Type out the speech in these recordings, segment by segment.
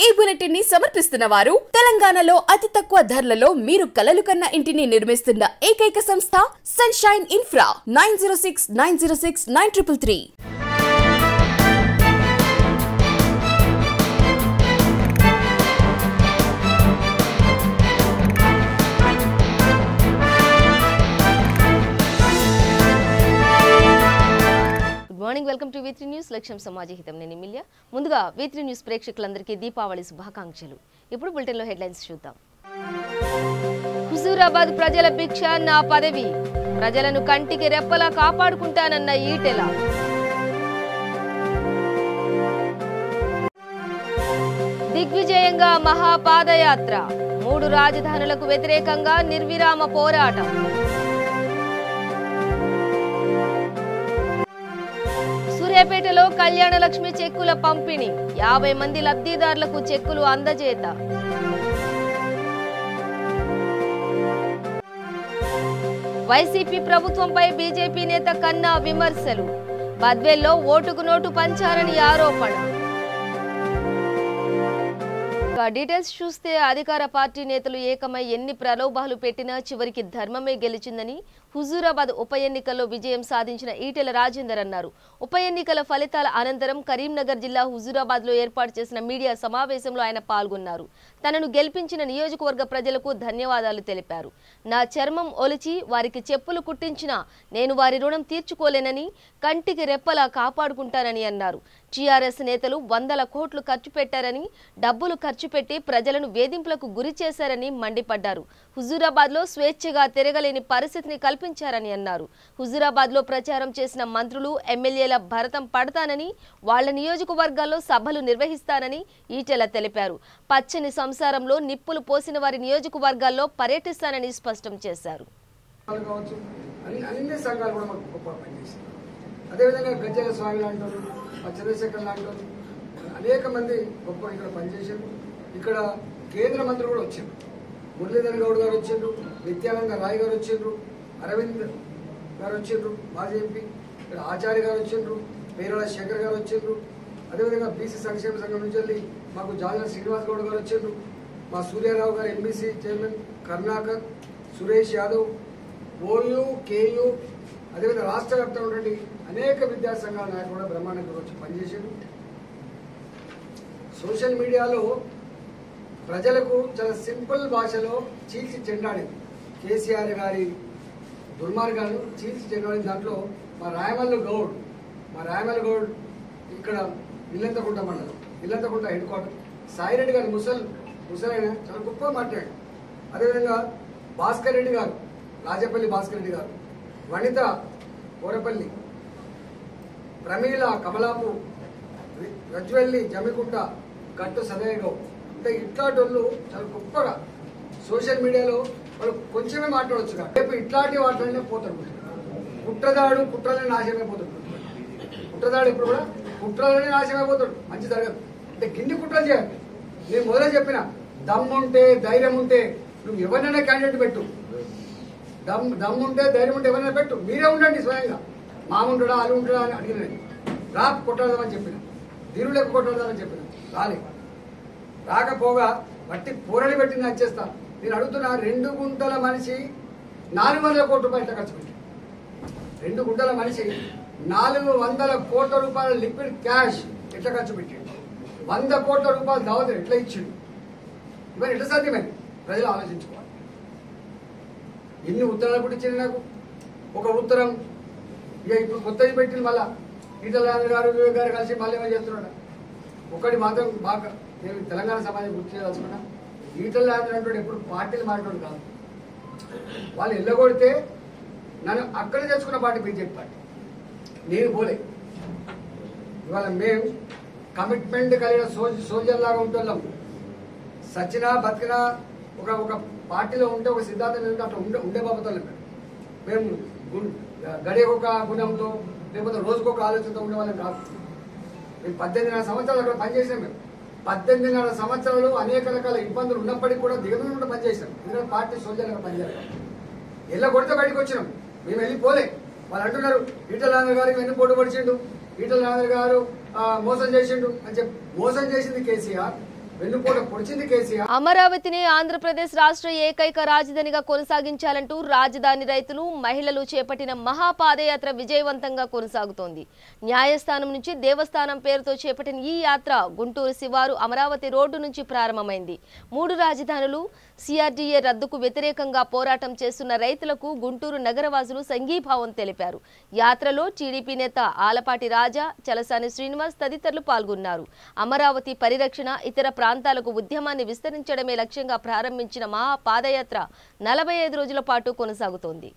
ఈ బులెటిన్ ని సమర్పిస్తున్న వారు తెలంగాణలో అతి తక్కువ ధరలలో మీరు కలలు కన్న ఇంటిని నిర్మిస్తున్న ఏకైక సంస్థ sunshine infra nine zero six nine zero six nine triple three good morning welcome to V three news లక్ష్యం సమాజ హితం నేను మిల్య ముందుగా వీత్రి న్యూస్ ప్రేక్షకులందరికీ దీపావళి శుభాకాంక్షలు ఇప్పుడు బులెటిన్లో హెడ్లైన్స్ చూద్దాం హుజూరాబాద్ ప్రజల భిక్ష నా పదవి ప్రజలను కంటికి రెప్పలా కాపాడుకుంటానన్న ఈటెల దిగ్విజయంగా మహాపాదయాత్ర మూడు రాజధానులకు వ్యతిరేకంగా నిర్విరామ పోరాటం సూర్యాపేటలో కళ్యాణ లక్ష్మి చెక్కుల పంపిణీ యాభై మంది లబ్ధిదారులకు చెక్కులు అందజేత వైసీపీ ప్రభుత్వంపై బీజేపీ నేత కన్నా విమర్శలు బద్వేల్లో ఓటుకు నోటు పంచారని ఆరోపణ ఇక డీటెయిల్స్ చూస్తే అధికార పార్టీ నేతలు ఏకమై ఎన్ని ప్రలోభాలు పెట్టినా చివరికి ధర్మమే గెలిచిందని హుజూరాబాద్ ఉప ఎన్నికల్లో విజయం సాధించిన ఈటెల రాజేందర్ అన్నారు ఉప ఎన్నికల ఫలితాల అనంతరం కరీంనగర్ జిల్లా హుజూరాబాద్ లో ఏర్పాటు చేసిన మీడియా సమావేశంలో ఆయన పాల్గొన్నారు తనను గెలిపించిన నియోజకవర్గ ప్రజలకు ధన్యవాదాలు తెలిపారు నా చర్మం ఒలిచి వారికి చెప్పులు కుట్టించినా నేను వారి రుణం తీర్చుకోలేనని కంటికి రెప్పలా కాపాడుకుంటానని అన్నారు టీఆర్ఎస్ నేతలు వందల కోట్లు ఖర్చు పెట్టారని డబ్బులు ఖర్చు పెట్టి ప్రజలను వేధింపులకు గురి చేశారని మండిపడ్డారు హుజూరాబాద్ లో స్వేచ్ఛగా తిరగలేని పరిస్థితిని కల్పించారని అన్నారు హుజూరాబాద్ లో ప్రచారం చేసిన మంత్రులు ఎమ్మెల్యేల భరతం పడతానని వాళ్ల నియోజకవర్గాల్లో సభలు నిర్వహిస్తానని ఈటెల తెలిపారు పచ్చని సంసారంలో నిప్పులు పోసిన వారి నియోజకవర్గాల్లో పర్యటిస్తానని స్పష్టం చేశారు సంఘాలు కావచ్చు అన్ని అన్ని సంఘాలు కూడా మాకు గొప్ప పనిచేస్తారు అదేవిధంగా గజ్జల స్వామి లాంటి వాళ్ళు ఆ చంద్రశేఖర్ లాంటి వాళ్ళు అనేక మంది గొప్ప ఇక్కడ పనిచేశారు ఇక్కడ కేంద్ర మంత్రులు కూడా వచ్చారు మురళీధర్ గౌడ్ గారు వచ్చిండ్రు నిత్యానంద రాయ్ గారు వచ్చిండ్రు అరవింద్ గారు వచ్చిండ్రు మాజీ ఎంపీ ఇక్కడ ఆచార్య గారు వచ్చిండ్రు పేరాల శేఖర్ గారు వచ్చిండ్రు అదేవిధంగా బీసీ సంక్షేమ సంఘం నుంచి వెళ్ళి మాకు జాలన శ్రీనివాస్ గౌడ్ గారు వచ్చిండ్రు మా సూర్యారావు గారు MBC chairman Karunakar Suresh Yadav OU KU అదేవిధంగా రాష్ట్ర వ్యాప్తంగా ఉన్నటువంటి అనేక విద్యా సంఘాల నాయకులు కూడా బ్రహ్మాండంగా వచ్చి పనిచేసారు సోషల్ మీడియాలో ప్రజలకు చాలా సింపుల్ భాషలో చీల్చి చెండాడింది కేసీఆర్ గారి దుర్మార్గాలు చీల్చి చెండాడిన దాంట్లో మా రాయమల్లు గౌడ్ మా రాయమల్లు గౌడ్ ఇక్కడ ఇల్లంతకుంట మండలం ఇల్లంతకుంట హెడ్ క్వార్టర్ సాయిరెడ్డి గారు ముసల్ ముసలైన చాలా గొప్పగా మాట్లాడాడు అదేవిధంగా భాస్కర్ రెడ్డి గారు రాజపల్లి భాస్కర్ రెడ్డి గారు వనిత కోరపల్లి ప్రమీల కమలాపు రజ్వెల్లి జమికుంట గట్టు సదయగౌ అంటే ఇట్లాంటి వాళ్ళు చాలా గొప్పగా సోషల్ మీడియాలో వాళ్ళు కొంచెమే మాట్లాడవచ్చు కదా రేపు ఇట్లాంటి వాటిలోనే పోతారు కుట్రదాడు కుట్రలనే నాశనమే పోతాడు కుట్రదాడు ఇప్పుడు కూడా కుట్రలనే నాశనమే పోతాడు మంచి జరగదు అంటే గిన్ని కుట్రలు చేయాలి నేను మొదలే చెప్పిన దమ్ముంటే ధైర్యం ఉంటే నువ్వు ఎవరినైనా క్యాండిడేట్ పెట్టు దమ్ దమ్ముంటే ధైర్యం ఉంటే ఎవరైనా పెట్టు మీరే ఉండండి స్వయంగా మాముంటాడా అది ఉంటాడా అని అడిగినది రా కొట్టాడదామని చెప్పిన ధీరులకు కొట్టాడదామని చెప్పిన రాలే రాకపోగా బట్టి పూరని పెట్టి నేను వచ్చేస్తా నేను అడుగుతున్నా రెండు గుంటల మనిషి నాలుగు వందల కోట్ల రూపాయలు ఎట్లా ఖర్చు పెట్టి రెండు గుంటల మనిషి నాలుగు వందల కోట్ల రూపాయల లిక్విడ్ క్యాష్ ఎట్లా ఖర్చు పెట్టాడు వంద కోట్ల రూపాయలు దావత ఎట్లా ఇచ్చిండు ఇవన్నీ ఎట్లా సాధ్యమైంది ప్రజలు ఆలోచించుకోవాలి ఎన్ని ఉత్తరాలు కూడా ఇచ్చింది నాకు ఒక ఉత్తరం ఇక ఇప్పుడు కొత్తది పెట్టింది మళ్ళా ఈటల గారు వివేక్ గారు కలిసి మళ్ళీ ఏమో చేస్తున్నాడు ఒకటి మాత్రం బాగా నేను తెలంగాణ సమాజం గుర్తు చేయదలుచుకున్నా ఈటల అంటే ఎప్పుడు పార్టీలు మాట్లాడు కాదు వాళ్ళు ఎల్లగొడితే నన్ను అక్కడ తెచ్చుకున్న పార్టీ బీజేపీ పార్టీ నేను పోలే ఇవాళ మేము కమిట్మెంట్ కలిగిన సోజ్ సోల్జర్ లాగా ఉంటున్నాం సచ్చినా బతికినా ఒక ఒక పార్టీలో ఉంటే ఒక సిద్ధాంతం ఏంటంటే అట్లా ఉండే ఉండే బాబతలు మేము గు- గడియ ఒక గుణంతో లేకపోతే రోజుకొక ఆలోచనతో ఉండే వాళ్ళం కాదు మేము పద్దెనిమిదిన్నర సంవత్సరాలు అక్కడ పనిచేసాం మేము పద్దెనిమిదిన్నర సంవత్సరాలు అనేక రకాల ఇబ్బందులు ఉన్నప్పటికీ కూడా దిగకుండా పనిచేసాం ఎందుకంటే పార్టీ సోల్జర్గా పనిచేయాలి ఎల్ల కొడితే బయటకు వచ్చినాం మేము వెళ్ళిపోలే వాళ్ళు అంటున్నారు ఈటల రాజేంద్ర గారికి వెన్ను పోటు పడిచిండు ఈటల రాజేంద్ర గారు ఆ, మోసం చేసిండు అని చెప్పి మోసం చేసింది కేసీఆర్ వెన్నుపోట పొడిచింది కేసీఆర్ అమరావతిని ఆంధ్రప్రదేశ్ రాష్ట్ర ఏకైక రాజధానిగా కొనసాగించాలంటూ రాజధాని రైతులు మహిళలు చేపట్టిన మహాపాదయాత్ర విజయవంతంగా కొనసాగుతోంది న్యాయస్థానం నుంచి దేవస్థానం పేరుతో చేపట్టిన ఈ యాత్ర గుంటూరు శివారు అమరావతి రోడ్డు నుంచి ప్రారంభమైంది మూడు రాజధానులు సిఆర్డీఏ రద్దుకు వ్యతిరేకంగా పోరాటం చేస్తున్న రైతులకు గుంటూరు నగరవాసులు సంఘీభావం తెలిపారు యాత్రలో టీడీపీ నేత ఆలపాటి రాజా చలసాని శ్రీనివాస్ తదితరులు పాల్గొన్నారు అమరావతి పరిరక్షణ ఇతర ప్రాంతాలకు ఉద్యమాన్ని విస్తరించడమే లక్ష్యంగా ప్రారంభించిన మహా పాదయాత్ర నలభై ఐదు రోజుల పాటు కొనసాగుతోంది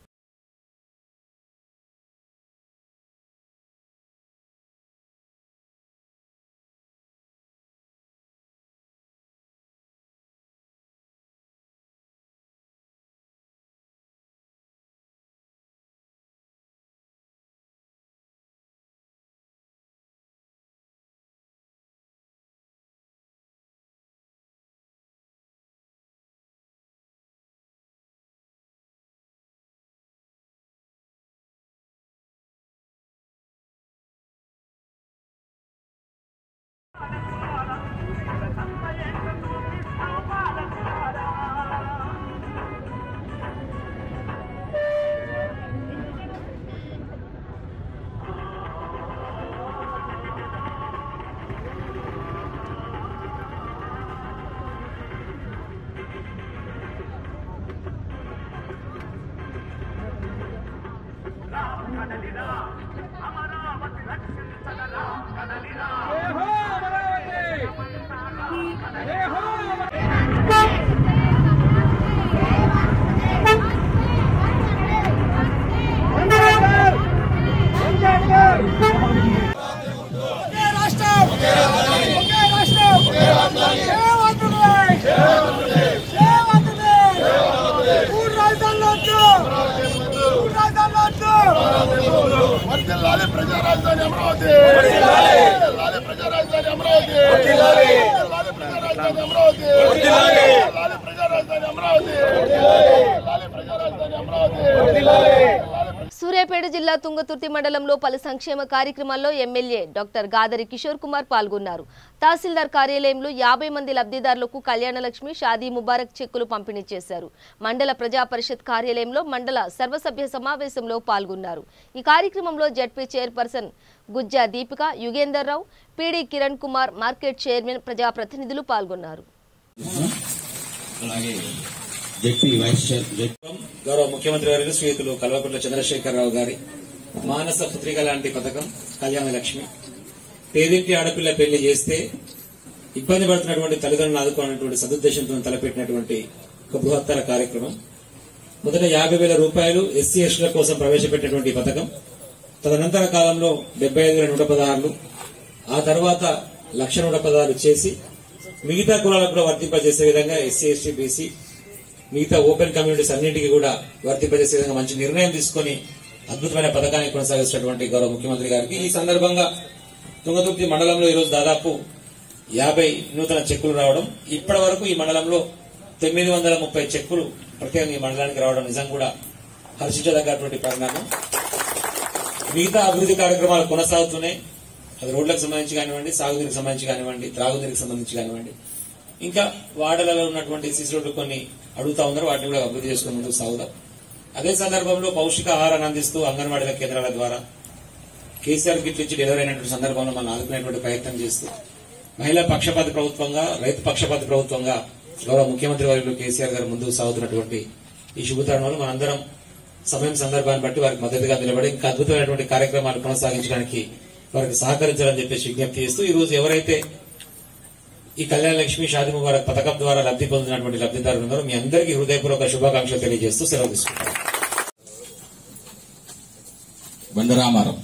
వర్ధిల్లాలి ప్రజా రాజధాని అమరావతి వర్ధిల్లాలి ప్రజా రాజధాని అమరావతి వర్ధిల్లాలి ప్రజా రాజధాని అమరావతి వర్ధిల్లాలి ప్రజా రాజధాని అమరావతి వర్ధిల్లాలి ప్రజా రాజధాని అమరావతి సూర్యాపేట జిల్లా తుంగతుర్తి మండలంలో పలు సంక్షేమ కార్యక్రమాల్లో ఎమ్మెల్యే డాక్టర్ గాదరి కిషోర్ కుమార్ పాల్గొన్నారు తహసీల్దార్ కార్యాలయంలో యాభై మంది లబ్ధిదారులకు కళ్యాణలక్ష్మి షాదీ ముబారక్ చెక్కులు పంపిణీ చేశారు మండల ప్రజా పరిషత్ కార్యాలయంలో మండల సర్వసభ్య సమావేశంలో పాల్గొన్నారు ఈ కార్యక్రమంలో ZP chairperson Gujja Deepika Yugender Rao PD Kiran Kumar market chairman ప్రజాప్రతినిధులు పాల్గొన్నారు అలాగే జెడ్పీ వైస్ చైర్ జెడ్- గౌరవ ముఖ్యమంత్రి గారి శ్రీయుతులు కల్వకుంట్ల చంద్రశేఖరరావు గారి మానస పుత్రిక లాంటి పథకం కళ్యాణ లక్ష్మి పేదింటి ఆడపిల్ల పెళ్లి చేస్తే ఇబ్బంది పడుతున్నటువంటి తల్లిదండ్రులను ఆదుకోవాలన్నటువంటి సదుద్దేశంతో తలపెట్టినటువంటి ఒక బృహత్తర కార్యక్రమం మొదట యాభై వేల రూపాయలు ఎస్సీ ఎస్టీల కోసం ప్రవేశపెట్టినటువంటి ఈ పథకం తదనంతర కాలంలో డెబ్బై ఐదు వేల నూట పదహారులు ఆ తర్వాత లక్ష నూట పదహారు చేసి మిగతా కులాలకు కూడా వర్తింపజేసే విధంగా ఎస్సీ ఎస్టీ బీసీ మిగతా ఓపెన్ కమ్యూనిటీస్ అన్నింటికి కూడా వర్తింపజేసే విధంగా మంచి నిర్ణయం తీసుకుని అద్భుతమైన పథకాన్ని కొనసాగిస్తున్నటువంటి గౌరవ ముఖ్యమంత్రి గారికి ఈ సందర్భంగా తుంగతుర్తి మండలంలో ఈరోజు దాదాపు యాభై నూతన చెక్కులు రావడం ఇప్పటి వరకు ఈ మండలంలో తొమ్మిది వందల ముప్పై చెక్కులు ప్రత్యేకంగా ఈ మండలానికి రావడం నిజం కూడా హర్షించదగ్గటువంటి పరిణామం మిగతా అభివృద్ధి కార్యక్రమాలు కొనసాగుతున్నాయి అది రోడ్లకు సంబంధించి కానివ్వండి సాగునీరికి సంబంధించి కానివ్వండి త్రాగునీరికి సంబంధించి కానివ్వండి ఇంకా వాడలలో ఉన్నటువంటి సిసి రోడ్లు కొన్ని అడుగుతా ఉన్నారు వాటిని కూడా అభివృద్ధి చేసుకుని ముందుకు సాగుదాం అదే సందర్భంలో పౌష్టికాహారాన్ని అందిస్తూ అంగన్వాడీల కేంద్రాల ద్వారా కేసీఆర్ కిట్ ఇచ్చి డెలివరీ అయినటువంటి సందర్భంలో మనం ఆదుకునేటువంటి ప్రయత్నం చేస్తూ మహిళా పక్షపాత ప్రభుత్వంగా రైతు పక్షపాత ప్రభుత్వంగా గౌరవ ముఖ్యమంత్రి వారిలో కేసీఆర్ గారు ముందుకు సాగుతున్నటువంటి ఈ శుభతరుణంలో మనందరం సమయం సందర్భాన్ని బట్టి వారికి మద్దతుగా నిలబడి ఇంకా అద్భుతమైనటువంటి కార్యక్రమాలు కొనసాగించడానికి వారికి సహకరించాలని చెప్పేసి విజ్ఞప్తి చేస్తూ ఈ రోజు ఎవరైతే ఈ కళ్యాణ లక్ష్మి షాది ముబారక్ పథకం ద్వారా లబ్ధి పొందినటువంటి లబ్ధిదారులు ఉన్నారో మీ అందరికీ హృదయపూర్వక శుభాకాంక్షలు తెలియజేస్తూ సెలవు తీసుకుంటారు బండరామారం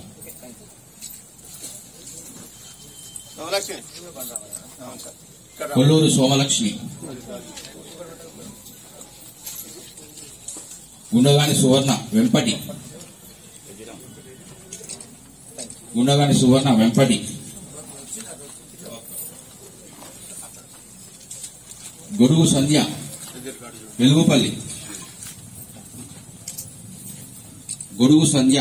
కొల్లూరు సోమలక్ష్మి గుండగాని సువర్ణ వెంపటి గుండగాని సువర్ణ వెంపటి గొడుగు సంధ్య వెలుగుపల్లి గొడుగు సంధ్య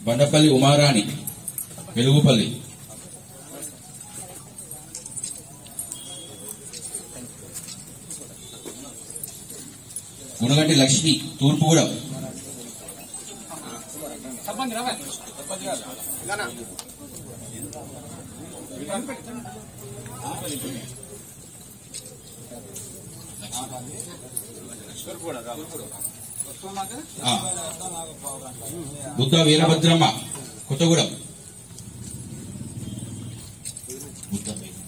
బండపల్లి ఉమారాణి వెలుగుపల్లి గుణగంటి లక్ష్మి తూర్పుగూడెం ఆ. బుద్ధ వీరభద్రమ్మ కొత్తగూడెం బుద్ధ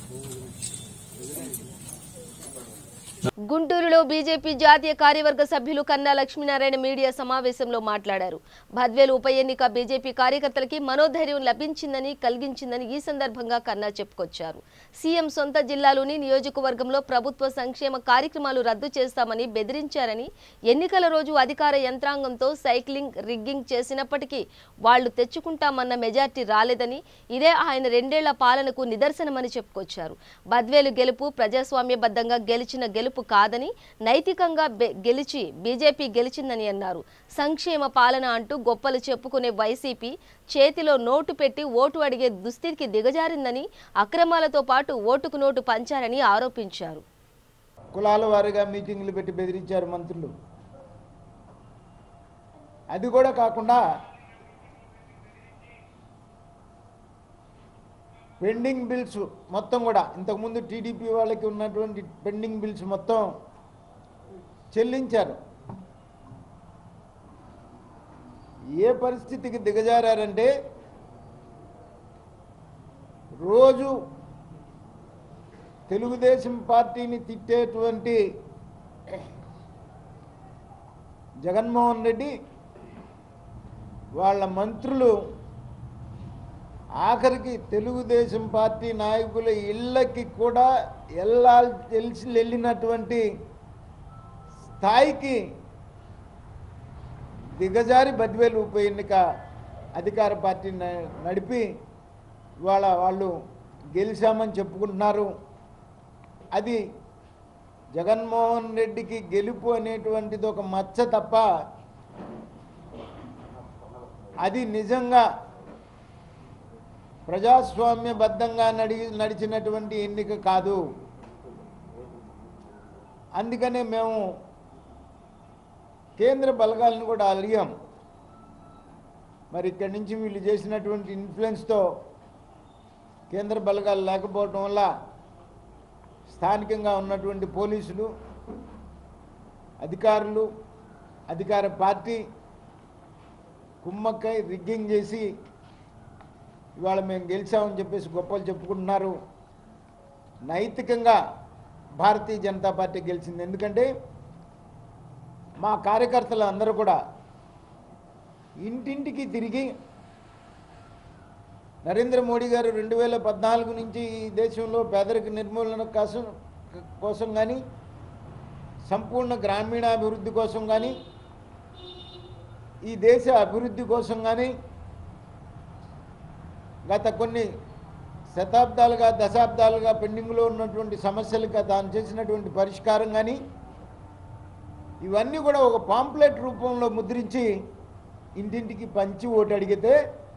గుంటూరులో బీజేపీ జాతీయ కార్యవర్గ సభ్యులు కన్నా లక్ష్మీనారాయణ మీడియా సమావేశంలో మాట్లాడారు బద్వేలు ఉప ఎన్నిక బీజేపీ కార్యకర్తలకి మనోధైర్యం లభించిందని కలిగించిందని ఈ సందర్భంగా కన్నా చెప్పుకొచ్చారు సీఎం సొంత జిల్లాలోని నియోజకవర్గంలో ప్రభుత్వ సంక్షేమ కార్యక్రమాలు రద్దు చేస్తామని బెదిరించారని ఎన్నికల రోజు అధికార యంత్రాంగంతో సైక్లింగ్ రిగ్గింగ్ చేసినప్పటికీ వాళ్లు తెచ్చుకుంటామన్న మెజార్టీ రాలేదని ఇదే ఆయన రెండేళ్ల పాలనకు నిదర్శనమని చెప్పుకొచ్చారు బద్వేలు గెలుపు ప్రజాస్వామ్యబద్ధంగా గెలిచిన గెలుపు కాదని నైతికంగా బె- గెలిచి బీజేపీ గెలిచిందని అన్నారు సంక్షేమ పాలన అంటూ గొప్పలు చెప్పుకునే వైసీపీ చేతిలో నోటు పెట్టి ఓటు అడిగే దుస్థితికి దిగజారిందని అక్రమాలతో పాటు ఓటుకు నోటు పంచారని ఆరోపించారు కులాల వారీగా మీటింగ్లు పెట్టి బెదిరించారు మంత్రులు అది కూడా కాకుండా పెండింగ్ బిల్స్ మొత్తం కూడా ఇంతకుముందు టీడీపీ వాళ్ళకి ఉన్నటువంటి పెండింగ్ బిల్స్ మొత్తం చెల్లించారు ఏ పరిస్థితికి దిగజారంటే రోజు తెలుగుదేశం పార్టీని తిట్టేటువంటి జగన్మోహన్ రెడ్డి వాళ్ళ మంత్రులు ఆఖరికి తెలుగుదేశం పార్టీ నాయకుల ఇళ్ళకి కూడా వెళ్ళాలి తెలిసి వెళ్ళినటువంటి స్థాయికి దిగజారి బద్వేలు ఉప ఎన్నిక అధికార పార్టీ న- నడిపి ఇవాళ వాళ్ళు గెలిచామని చెప్పుకుంటున్నారు అది జగన్మోహన్ రెడ్డికి గెలుపు అనేటువంటిది ఒక మచ్చ తప్ప అది నిజంగా ప్రజాస్వామ్యబద్ధంగా నడి నడిచినటువంటి ఎన్నిక కాదు అందుకనే మేము కేంద్ర బలగాలను కూడా అలిగాం మరి ఇక్కడి నుంచి వీళ్ళు చేసినటువంటి ఇన్ఫ్లుయెన్స్తో కేంద్ర బలగాలు లేకపోవటం వల్ల స్థానికంగా ఉన్నటువంటి పోలీసులు అధికారులు అధికార పార్టీ కుమ్మక్కై రిగ్గింగ్ చేసి ఇవాళ మేము గెలిచామని చెప్పేసి గొప్పలు చెప్పుకుంటున్నారు నైతికంగా భారతీయ జనతా పార్టీ గెలిచింది ఎందుకంటే మా కార్యకర్తలు అందరూ కూడా ఇంటింటికి తిరిగి నరేంద్ర మోడీ గారు రెండు వేల పద్నాలుగు నుంచి ఈ దేశంలో పేదరిక నిర్మూలన కోసం కోసం కానీ సంపూర్ణ గ్రామీణాభివృద్ధి కోసం కానీ ఈ దేశ అభివృద్ధి కోసం కానీ గత కొన్ని శతాబ్దాలుగా దశాబ్దాలుగా పెండింగ్లో ఉన్నటువంటి సమస్యలుగా తాను చేసినటువంటి పరిష్కారం కానీ ఇవన్నీ కూడా ఒక పాంప్లెట్ రూపంలో ముద్రించి ఇంటింటికి పంచి ఓటు అడిగితే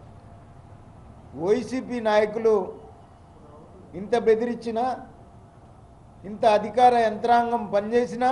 వైసీపీ నాయకులు ఇంత బెదిరించినా ఇంత అధికార యంత్రాంగం పనిచేసినా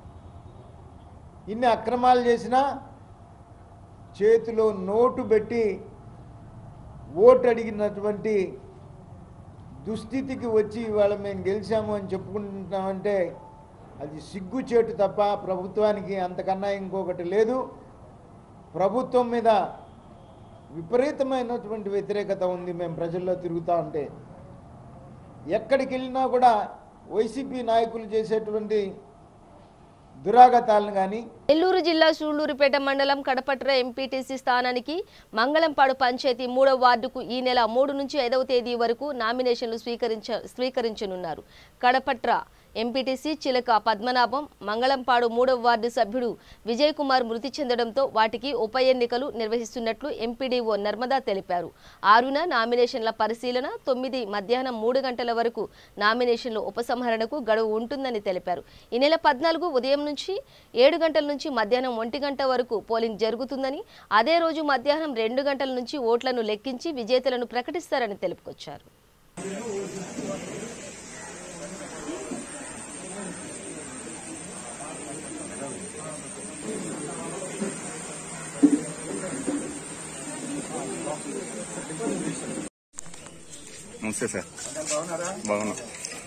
ఇన్ని అక్రమాలు చేసినా చేతిలో నోటు పెట్టి ఓటు అడిగినటువంటి దుస్థితికి వచ్చి ఇవాళ మేము గెలిచాము అని చెప్పుకుంటున్నామంటే అది సిగ్గుచేటు తప్ప ప్రభుత్వానికి అంతకన్నా ఇంకొకటి లేదు ప్రభుత్వం మీద విపరీతమైనటువంటి వ్యతిరేకత ఉంది మేము ప్రజల్లో తిరుగుతూ ఉంటే ఎక్కడికి వెళ్ళినా కూడా వైసీపీ నాయకులు చేసేటువంటి దురాగతాలను కానీ నెల్లూరు జిల్లా సూళ్లూరుపేట మండలం కడపట్ర ఎంపీటీసీ స్థానానికి మంగళంపాడు పంచాయతీ మూడవ వార్డుకు ఈ నెల మూడు నుంచి ఐదవ తేదీ వరకు నామినేషన్లు స్వీకరించ స్వీకరించనున్నారు కడపట్ర ఎంపీటీసీ చిలక పద్మనాభం మంగళంపాడు మూడవ వార్డు సభ్యుడు విజయ్ కుమార్ మృతి చెందడంతో వాటికి ఉప ఎన్నికలు నిర్వహిస్తున్నట్లు ఎంపీడీఓ నర్మదా తెలిపారు ఆరున నామినేషన్ల పరిశీలన తొమ్మిది మధ్యాహ్నం మూడు గంటల వరకు నామినేషన్ల ఉపసంహరణకు గడువు ఉంటుందని తెలిపారు ఈ నెల పద్నాలుగు ఉదయం నుంచి ఏడు గంటల నుంచి మధ్యాహ్నం ఒంటి గంట వరకు పోలింగ్ జరుగుతుందని అదే రోజు మధ్యాహ్నం రెండు గంటల నుంచి ఓట్లను లెక్కించి విజేతలను ప్రకటిస్తారని తెలుపుకొచ్చారు నమస్తే సార్ బాగున్నా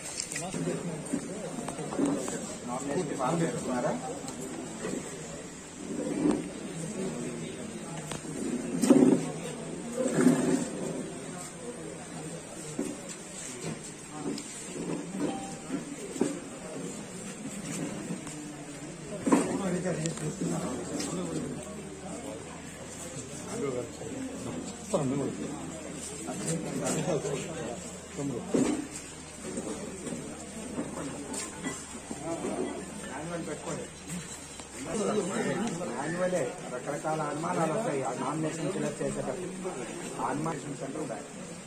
యాన్యువలే రకరకాల అనుమానాలు వస్తాయి ఆ నామినేషన్ ఫిల్అప్ చేసేటప్పుడు ఆ అనుమానేషన్ సెంటర్ ఉండాలి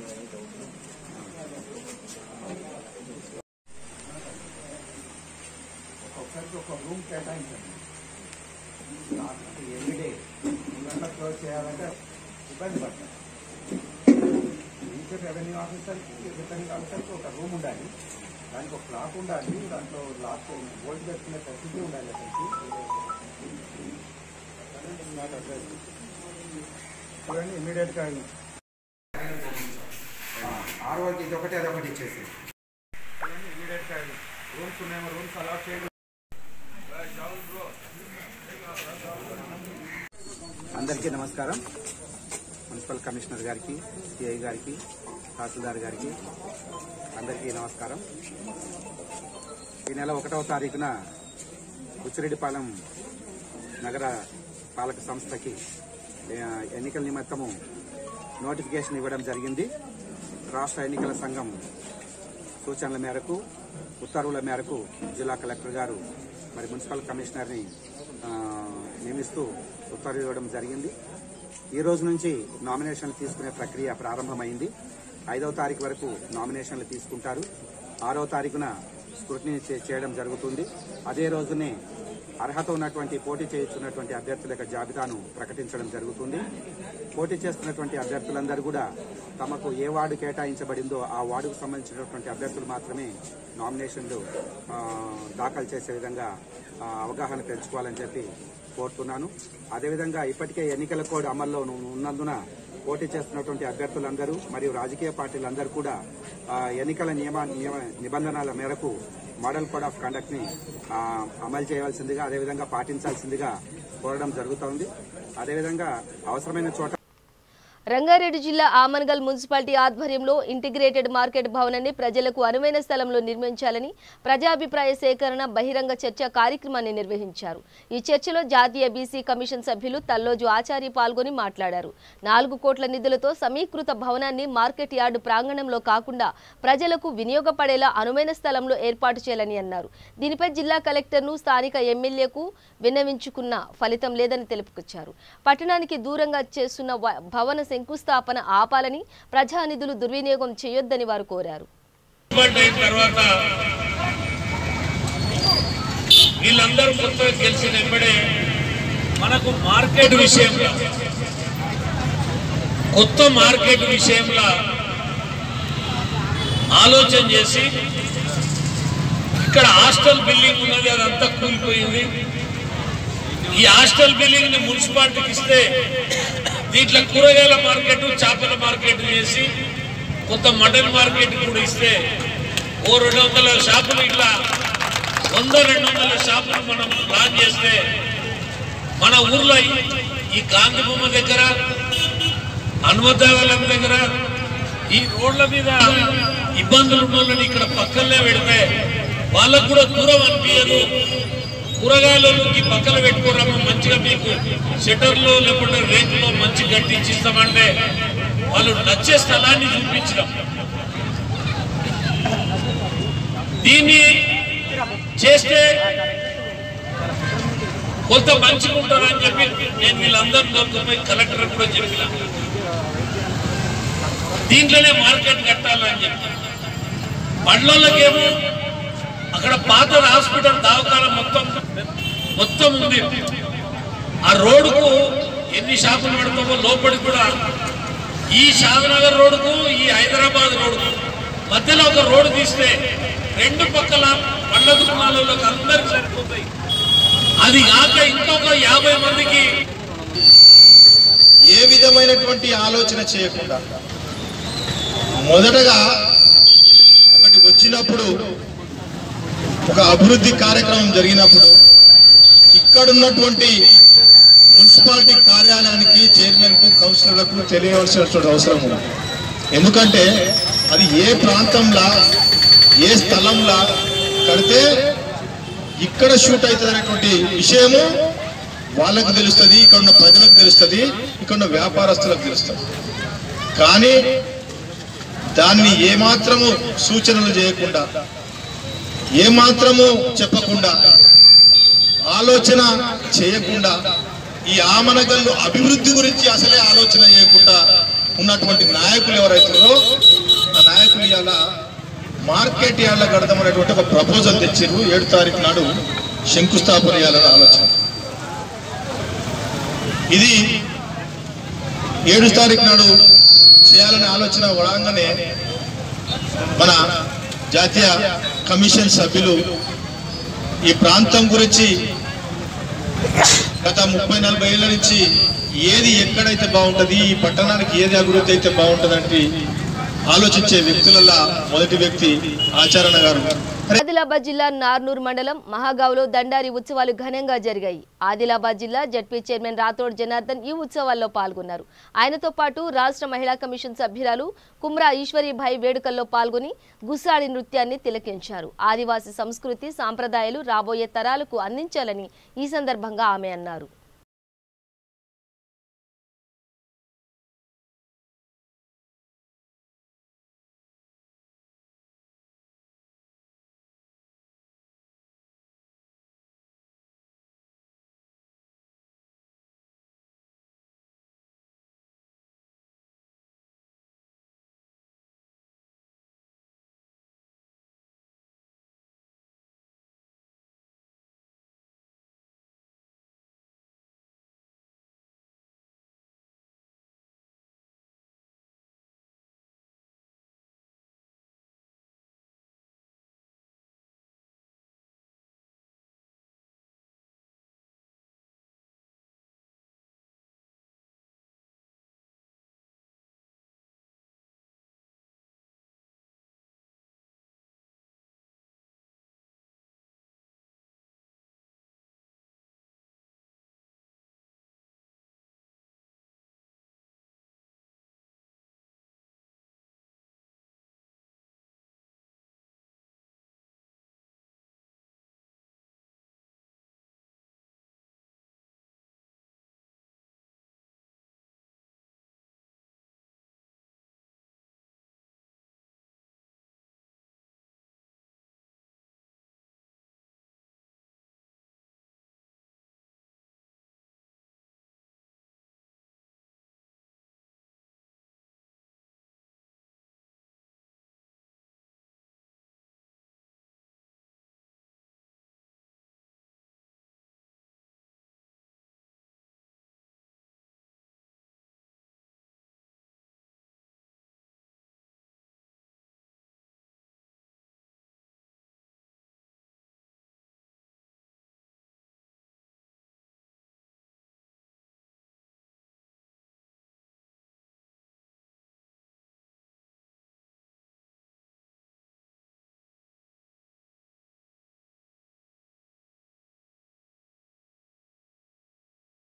ఒక్కొక్కరికి ఒక రూమ్ కేటాయించండి లాస్ట్ ఎవ్రీడే ముందంతా క్లోజ్ చేయాలంటే ఇబ్బంది పడతారు ఈచ్ రెవెన్యూ ఆఫీసర్కి రిటర్నింగ్ ఆఫీసర్కి ఒక రూమ్ ఉండాలి దానికి ఒక క్లాక్ ఉండాలి దాంట్లో లాస్ట్ ఓల్డ్ పెట్టుకునే ఫెసిలిటీ ఉండాలి అతనికి చూడండి ఇమీడియట్ గా ఆర్ఓకి ఇది ఒకటి అదొకటి ఇచ్చేసి చూడండి ఇమీడియట్ గా రూమ్స్ ఉన్నాయేమో రూమ్స్ అలాట్ చేయండి అందరికీ నమస్కారం మున్సిపల్ కమిషనర్ గారికి సిఐ గారికి తహసీల్దార్ గారికి అందరికీ నమస్కారం ఈ నెల ఒకటవ తారీఖున బుచ్చిరెడ్డిపాలెం నగర పాలక సంస్థకి ఆ, ఎన్నికల నిమిత్తము నోటిఫికేషన్ ఇవ్వడం జరిగింది రాష్ట్ర ఎన్నికల సంఘం సూచనల మేరకు ఉత్తర్వుల మేరకు జిల్లా కలెక్టర్ గారు మరి మున్సిపల్ కమిషనర్ని ఆ, నియమిస్తూ ఉత్తర్వులు ఇవ్వడం జరిగింది ఈ రోజు నుంచి నామినేషన్లు తీసుకునే ప్రక్రియ ప్రారంభమైంది ఐదవ తారీఖు వరకు నామినేషన్లు తీసుకుంటారు ఆరవ తారీఖున స్క్రూటినీ చే- చేయడం జరుగుతుంది అదే రోజునే అర్హత ఉన్నటువంటి పోటీ చేస్తున్నటువంటి అభ్యర్థుల యొక్క జాబితాను ప్రకటించడం జరుగుతుంది పోటీ చేస్తున్నటువంటి అభ్యర్థులందరూ కూడా తమకు ఏ వార్డు కేటాయించబడిందో ఆ వార్డుకు సంబంధించినటువంటి అభ్యర్థులు మాత్రమే నామినేషన్లు ఆ, దాఖలు చేసే విధంగా ఆ, అవగాహన పెంచుకోవాలని చెప్పి కోరుతున్నాను అదేవిధంగా ఇప్పటికే ఎన్నికల కోడ్ అమల్లో ఉన్నందున పోటీ చేస్తున్నటువంటి అభ్యర్థులందరూ మరియు రాజకీయ పార్టీలందరూ కూడా ఆ, ఎన్నికల నియమ నియమ నిబంధనల మేరకు మోడల్ కోడ్ ఆఫ్ కండక్ట్ ని ఆ, అమలు చేయవలసిందిగా అదేవిధంగా పాటించాల్సిందిగా కోరడం జరుగుతోంది అదేవిధంగా అవసరమైన చోట రంగారెడ్డి జిల్లా ఆమన్గల్ మున్సిపాలిటీ ఆధ్వర్యంలో ఇంటిగ్రేటెడ్ మార్కెట్ భవనాన్ని ప్రజలకు అనువైన స్థలంలో నిర్మించాలని ప్రజాభిప్రాయ సేకరణ బహిరంగ చర్చ కార్యక్రమాన్ని నిర్వహించారు ఈ చర్చలో జాతీయ బీసీ కమిషన్ సభ్యులు తల్లోజు ఆచారి పాల్గొని మాట్లాడారు నాలుగు కోట్ల నిధులతో సమీకృత భవనాన్ని మార్కెట్ యార్డు ప్రాంగణంలో కాకుండా ప్రజలకు వినియోగపడేలా అనువైన స్థలంలో ఏర్పాటు చేయాలని అన్నారు దీనిపై జిల్లా కలెక్టర్ను స్థానిక ఎమ్మెల్యేకు విన్నవించుకున్న ఫలితం లేదని తెలుపుకొచ్చారు పట్టణానికి దూరంగా చేస్తున్న వ- భవన శంకుస్థాపన ఆపాలని ప్రజానిధులు దుర్వినియోగం చేయొద్దని వారు కోరారు ఏర్పాటు అయిన తర్వాత వీళ్ళందరూ కొత్తగా గెలిచిన వెంబడే మనకు మార్కెట్ విషయంలో కొత్త మార్కెట్ విషయంలో ఆలోచన చేసి ఇక్కడ హాస్టల్ బిల్డింగ్ ఉన్నది అదంతా కూలిపోయింది ఈ హాస్టల్ బిల్డింగ్ ని మున్సిపాలిటీకి ఇస్తే దీంట్లో కూరగాయల మార్కెట్ చేపల మార్కెట్ చేసి కొత్త మటన్ మార్కెట్ కూడా ఇస్తే ఓ రెండు వందల షాపులు ఇట్లా వంద రెండు వందల షాపులు మనం ప్లాన్ చేస్తే మన ఊర్లో ఈ- ఈ గాంధీ బొమ్మ దగ్గర హనుమదేవాలయం దగ్గర ఈ రోడ్ల మీద ఇబ్బందులు ఉన్న వాళ్ళని ఇక్కడ పక్కనే పెడితే వాళ్ళకు కూడా దూరం అనిపించదు కూరగాయలకి పక్కన పెట్టుకోరమ్మ మంచిగా మీకు షట్టర్లో లేకుంటే రేకులో మంచి కట్టించి ఇస్తామంటే వాళ్ళు నచ్చే స్థలాన్ని చూపించడం దీన్ని చేస్తే కొంత మంచిగా ఉంటుందని చెప్పి నేను వీళ్ళందరినీ దొరికిపోయి కలెక్టర్ కూడా చెప్పిన దీంట్లోనే మార్కెట్ కట్టాలని చెప్పి బండ్లకేమో అక్కడ పాత హాస్పిటల్ దవాఖాన మొత్తం మొత్తం ఉంది ఆ రోడ్డుకు ఎన్ని షాపులు పెడతామో లోపలికి కూడా ఈ షాదనగర్ రోడ్డుకు ఈ హైదరాబాద్ రోడ్డుకు మధ్యలో ఒక రోడ్డు తీస్తే రెండు పక్కల పండ్ల దుకాణాలకు అందరికి సరిపోతాయి అది కాక ఇంకొక యాభై మందికి ఏ విధమైనటువంటి ఆలోచన చేయకుండా మొదటగా ఒకటి వచ్చినప్పుడు ఒక అభివృద్ధి కార్యక్రమం జరిగినప్పుడు ఇక్కడున్నటువంటి మున్సిపాలిటీ కార్యాలయానికి చైర్మన్కు కౌన్సిలర్లకు తెలియవలసినటువంటి అవసరం ఉంది ఎందుకంటే అది ఏ ప్రాంతంలో ఏ స్థలంలో కడితే ఇక్కడ షూట్ అవుతుంది అనేటువంటి విషయము వాళ్ళకు తెలుస్తుంది ఇక్కడ ఉన్న ప్రజలకు తెలుస్తుంది ఇక్కడ ఉన్న వ్యాపారస్తులకు తెలుస్తుంది కానీ దాన్ని ఏమాత్రము సూచనలు చేయకుండా ఏమాత్రము చెప్పకుండా ఆలోచన చేయకుండా ఈ ఆమనగల్లు అభివృద్ధి గురించి అసలే ఆలోచన చేయకుండా ఉన్నటువంటి నాయకులు ఎవరైతున్నారో ఆ నాయకులు ఇవాళ మార్కెట్ యార్డ్ల కడదాం అనేటువంటి ఒక ప్రపోజల్ తెచ్చారు ఏడు తారీఖు నాడు శంకుస్థాపన చేయాలని ఆలోచన ఇది ఏడు తారీఖు నాడు చేయాలనే ఆలోచన వడంగానే మన జాతీయ కమిషన్ సభ్యులు ఈ ప్రాంతం గురించి గత ముప్పై నలభై ఏళ్ళ నుంచి ఏది ఎక్కడైతే బాగుంటుంది ఈ పట్టణానికి ఏది అభివృద్ధి అయితే బాగుంటుందంటే ఆలోచించే వ్యక్తులలో మొదటి వ్యక్తి ఆచరణ గారు ఆదిలాబాద్ జిల్లా నార్నూర్ మండలం మహాగావ్లో దండారి ఉత్సవాలు ఘనంగా జరిగాయి ఆదిలాబాద్ జిల్లా జడ్పీ చైర్మన్ రాథోడ్ జనార్దన్ ఈ ఉత్సవాల్లో పాల్గొన్నారు ఆయనతో పాటు రాష్ట్ర మహిళా కమిషన్ సభ్యురాలు కుమ్రా ఈశ్వరీభాయ్ వేడుకల్లో పాల్గొని గుసాడి నృత్యాన్ని తిలకించారు ఆదివాసీ సంస్కృతి సాంప్రదాయాలు రాబోయే తరాలకు అందించాలని ఈ సందర్భంగా ఆమె అన్నారు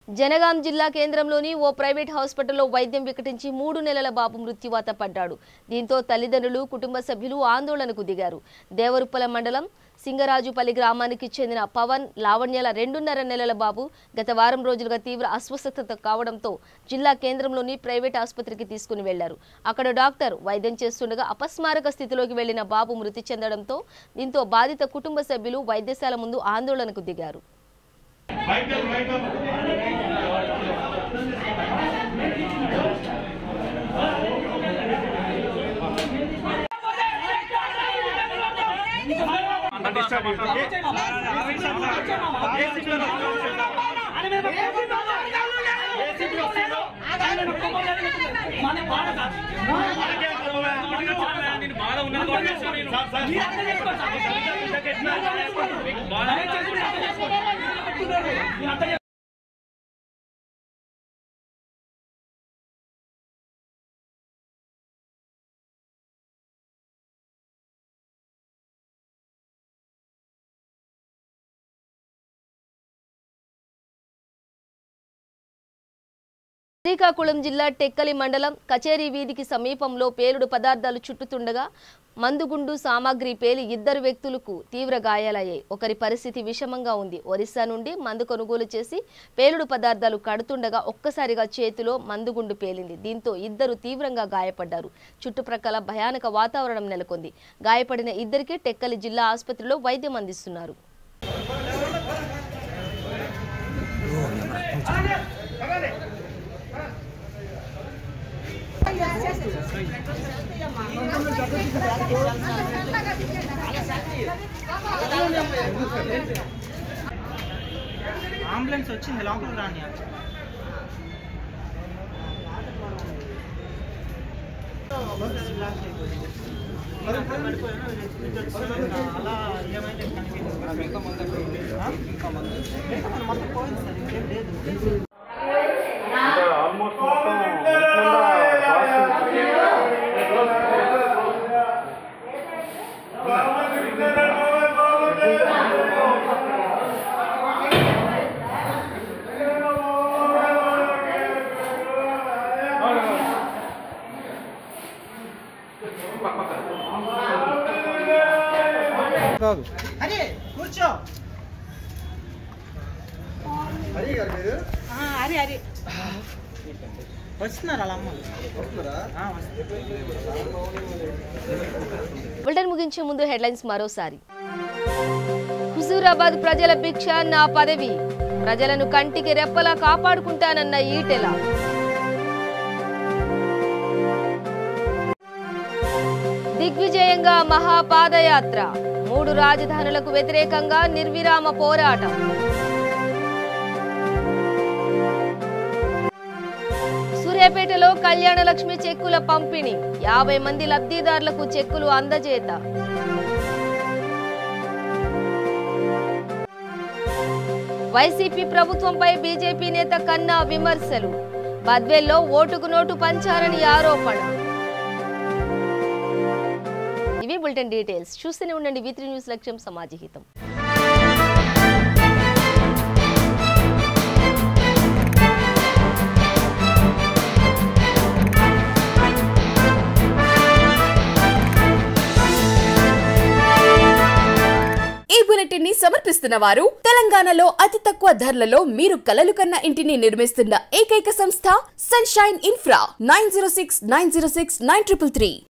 జనగాం జిల్లా కేంద్రంలోని ఓ ప్రైవేట్ హాస్పిటల్లో వైద్యం వికటించి మూడు నెలల బాబు మృత్యువాత పడ్డాడు దీంతో తల్లిదండ్రులు కుటుంబ సభ్యులు ఆందోళనకు దిగారు దేవరుప్పల మండలం సింగరాజుపల్లి గ్రామానికి చెందిన పవన్ లావణ్యాల రెండున్నర నెలల బాబు గత వారం రోజులుగా తీవ్ర అస్వస్థత కావడంతో జిల్లా కేంద్రంలోని ప్రైవేట్ ఆసుపత్రికి తీసుకుని వెళ్లారు అక్కడ డాక్టర్ వైద్యం చేస్తుండగా అపస్మారక స్థితిలోకి వెళ్లిన బాబు మృతి చెందడంతో దీంతో బాధిత కుటుంబ సభ్యులు వైద్యశాల ముందు ఆందోళనకు దిగారు శ్రీకాకుళం జిల్లా టెక్కలి మండలం కచేరీ వీధికి సమీపంలో పేలుడు పదార్థాలు చుట్టుతుండగా మందుగుండు సామాగ్రి పేలి ఇద్దరు వ్యక్తులకు తీవ్ర గాయాలయ్యాయి ఒకరి పరిస్థితి విషమంగా ఉంది ఒరిస్సా నుండి మందు కొనుగోలు చేసి పేలుడు పదార్థాలు కడుతుండగా ఒక్కసారిగా చేతిలో మందుగుండు పేలింది దీంతో ఇద్దరు తీవ్రంగా గాయపడ్డారు చుట్టుప్రక్కల భయానక వాతావరణం నెలకొంది గాయపడిన ఇద్దరికి టెక్కలి జిల్లా ఆసుపత్రిలో వైద్యం అందిస్తున్నారు అంబులెన్స్ వచ్చింది లోపల రాని అలా ఏమైతే మొత్తం పోయింది సార్ ఇంకేం లేదు ఆల్మోస్ట్ కాదు అరే కూర్చో ఆ, అరే అరే వస్తున్నారు వాళ్ళ అమ్మ ఆ, బులెటిన్ ముగించే ముందు హెడ్లైన్స్ మరోసారి హుజూరాబాద్ ప్రజల భిక్ష నా పదవి ప్రజలను కంటికి రెప్పలా కాపాడుకుంటానన్న ఈటెల దిగ్విజయంగా మహాపాదయాత్ర మూడు రాజధానులకు వ్యతిరేకంగా నిర్విరామ పోరాటం సూర్యాపేటలో కళ్యాణ లక్ష్మి చెక్కుల పంపిణీ యాభై మంది లబ్ధిదారులకు చెక్కులు అందజేత వైసీపీ ప్రభుత్వంపై బీజేపీ నేత కన్నా విమర్శలు బద్వేల్లో ఓటుకు నోటు పంచారని ఆరోపణ ఇవి బులెటిన్ డీటెయిల్స్ చూస్తూనే ఉండండి వి త్రీ న్యూస్ లక్ష్యం సమాజహితం ఈ బులెటిన్ ని సమర్పిస్తున్న వారు తెలంగాణలో అతి తక్కువ ధరలలో మీరు కలలు కన్న ఇంటిని నిర్మిస్తున్న ఏకైక సంస్థ sunshine infra nine zero six nine zero six nine triple three